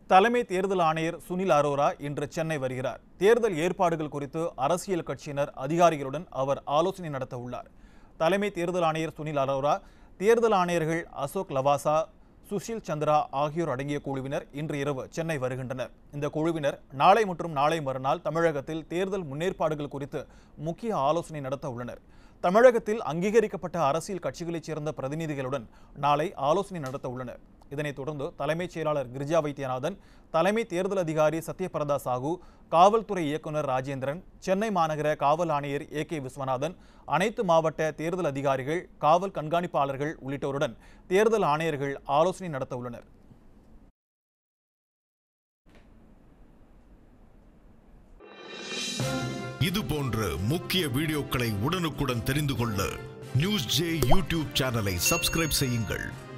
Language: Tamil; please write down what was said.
தலைமை தேர்தல் ஆணையர் சுனில் அரோரா இன்று சென்னை வருகிறார் தேர்தல் ஏற்பாடுகள் குறித்து அரசியல் கட்சியினர் அதிகாரிகளுடன் அவர் ஆலோசனை நடத்த உள்ளார் தலைமை தேர்தல் ஆணையர் சுனில் அரோரா தேர்தல் ஆணையர்கள் அசோக் லவாசா சுஷில் சந்திரா ஆகியோர் அடங்கிய குழுவினர் இன்று இரவு சென்னை வருகின்றனர் இந்த குழுவினர் நாளை மற்றும் நாளை மறுநாள் தமிழகத்தில் தேர்தல் முன்னேற்பாடுகள் குறித்து முக்கிய ஆலோசனை நடத்த உள்ளனர் தமிழகத்தில் அங்கீகரிக்கப்பட்ட அரசியல் கட்சிகளைச் சேர்ந்த பிரதிநிதிகளுடன் நாளை ஆலோசனை நடத்த உள்ளனர் இதனைத் தொடர்ந்து தலைமைச் செயலாளர் கிரிஜா வைத்தியநாதன் தலைமை தேர்தல் அதிகாரி சத்யபிரதா சாகு காவல்துறை இயக்குனர் ராஜேந்திரன் சென்னை மாநகர காவல் ஆணையர் ஏ கே விஸ்வநாதன் அனைத்து மாவட்ட தேர்தல் அதிகாரிகள் காவல் கண்காணிப்பாளர்கள் உள்ளிட்டோருடன் தேர்தல் ஆணையர்கள் ஆலோசனை நடத்த உள்ளனர் இது போன்ற முக்கிய வீடியோக்களை உடனுக்குடன் தெரிந்து கொள்ள நியூஸ் ஜே யூடியூப் சேனலை சப்ஸ்கிரைப் செய்யுங்கள்